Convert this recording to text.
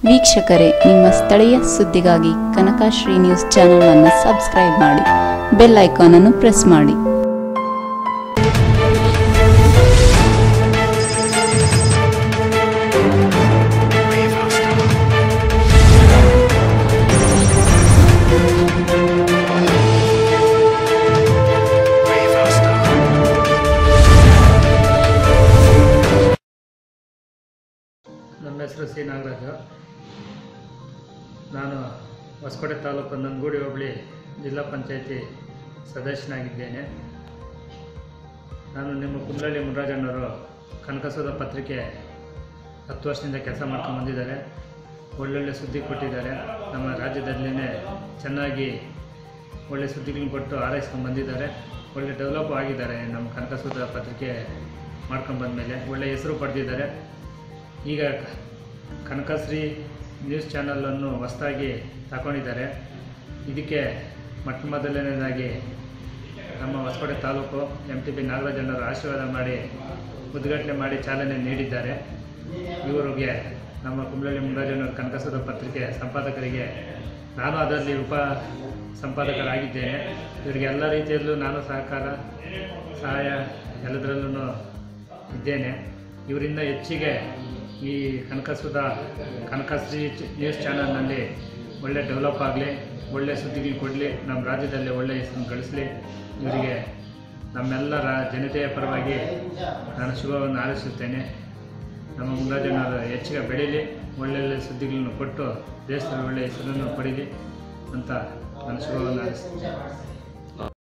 ವೀಕ್ಷಕರೇ ನಿಮ್ಮ ಸ್ಥಳೀಯ ಸುದ್ದಿಗಾಗಿ ಕನಕಶ್ರೀ ನ್ಯೂಸ್ ಚಾನೆಲ್ ಅನ್ನು ಸಬ್ಸ್ಕ್ರೈಬ್ ಮಾಡಿ ಬೆಲ್ ಐಕಾನ್ ಅನ್ನು ಪ್ರೆಸ್ ಮಾಡಿ ನಮ್ಮ ಹೆಸರು ಸಿ ನಾಗರಾಜು ನಾನು ಹೊಸಕೋಟೆ ತಾಲೂಕು ನಂದಗೂಡಿ ಹೋಬಳಿ ಜಿಲ್ಲಾ ಪಂಚಾಯತಿ ಸದಸ್ಯನಾಗಿದ್ದೇನೆ ನಾನು ನಿಮ್ಮ ಕುಂದಳ್ಳಿ ಮುನರಾಜಣ್ಣವರು ಕನಕಸೂದ ಪತ್ರಿಕೆ ಹತ್ತು ವರ್ಷದಿಂದ ಕೆಲಸ ಮಾಡ್ಕೊಂಡು ಬಂದಿದ್ದಾರೆ ಒಳ್ಳೊಳ್ಳೆ ಸುದ್ದಿ ಕೊಟ್ಟಿದ್ದಾರೆ ನಮ್ಮ ರಾಜ್ಯದಲ್ಲಿನೇ ಚೆನ್ನಾಗಿ ಒಳ್ಳೆ ಸುದ್ದಿಗಳನ್ನ ಕೊಟ್ಟು ಆರೈಸ್ಕೊಂಡು ಬಂದಿದ್ದಾರೆ ಒಳ್ಳೆ ಡೆವಲಪ್ ಆಗಿದ್ದಾರೆ ನಮ್ಮ ಕನಕಸೂದ ಪತ್ರಿಕೆ ಮಾಡ್ಕೊಂಡು ಬಂದಮೇಲೆ ಒಳ್ಳೆ ಹೆಸರು ಪಡೆದಿದ್ದಾರೆ ಈಗ ಕನಕಶ್ರೀ ನ್ಯೂಸ್ ಚಾನಲನ್ನು ಹೊಸದಾಗಿ ತಗೊಂಡಿದ್ದಾರೆ ಇದಕ್ಕೆ ಮೊಟ್ಟ ಮೊದಲನೇದಾಗಿ ನಮ್ಮ Hosakote taluk M T B ನಾಗರಾಜಣ್ಣವರು ಆಶೀರ್ವಾದ ಮಾಡಿ ಉದ್ಘಾಟನೆ ಮಾಡಿ ಚಾಲನೆ ನೀಡಿದ್ದಾರೆ ಇವರಿಗೆ ನಮ್ಮ ಕುಂಬಳಳ್ಳಿ ಮುರಾಜಣ್ಣವ್ರ ಕನಕಸೂದ ಪತ್ರಿಕೆ ಸಂಪಾದಕರಿಗೆ ನಾನು ಅದರಲ್ಲಿ ಉಪ ಸಂಪಾದಕರಾಗಿದ್ದೇನೆ ಇವರಿಗೆ ಎಲ್ಲ ರೀತಿಯಲ್ಲೂ ನಾನು ಸಹಕಾರ ಸಹಾಯ ಎಲ್ಲದರಲ್ಲೂ ಇದ್ದೇನೆ ಇವರಿಂದ ಹೆಚ್ಚಿಗೆ ಈ ಕನಕಸುಧ ಕನಕಶ್ರೀ ಚ- ನ್ಯೂಸ್ ಚಾನಲ್ನಲ್ಲಿ ಒಳ್ಳೆ ಡೆವಲಪ್ ಆಗಲಿ ಒಳ್ಳೆ ಸುದ್ದಿಗಳು ಕೊಡಲಿ ನಮ್ಮ ರಾಜ್ಯದಲ್ಲಿ ಒಳ್ಳೆ ಹೆಸರನ್ನು ಗಳಿಸಲಿ ಇವರಿಗೆ ನಮ್ಮೆಲ್ಲರ ಜನತೆಯ ಪರವಾಗಿ ನಾನು ಶುಭವನ್ನು ಹಾರೈಸುತ್ತೇನೆ ನಮ್ಮ ಮುರಾಜನವರು ಹೆಚ್ಚಿಗೆ ಬೆಳೀಲಿ ಒಳ್ಳೊಳ್ಳೆ ಸುದ್ದಿಗಳನ್ನು ಕೊಟ್ಟು ದೇಶದಲ್ಲಿ ಒಳ್ಳೆಯ ಹೆಸರನ್ನು ಪಡೀಲಿ ಅಂತ ನಾನು ಶುಭವನ್ನು ಹಾರೈಸುತ್ತೇನೆ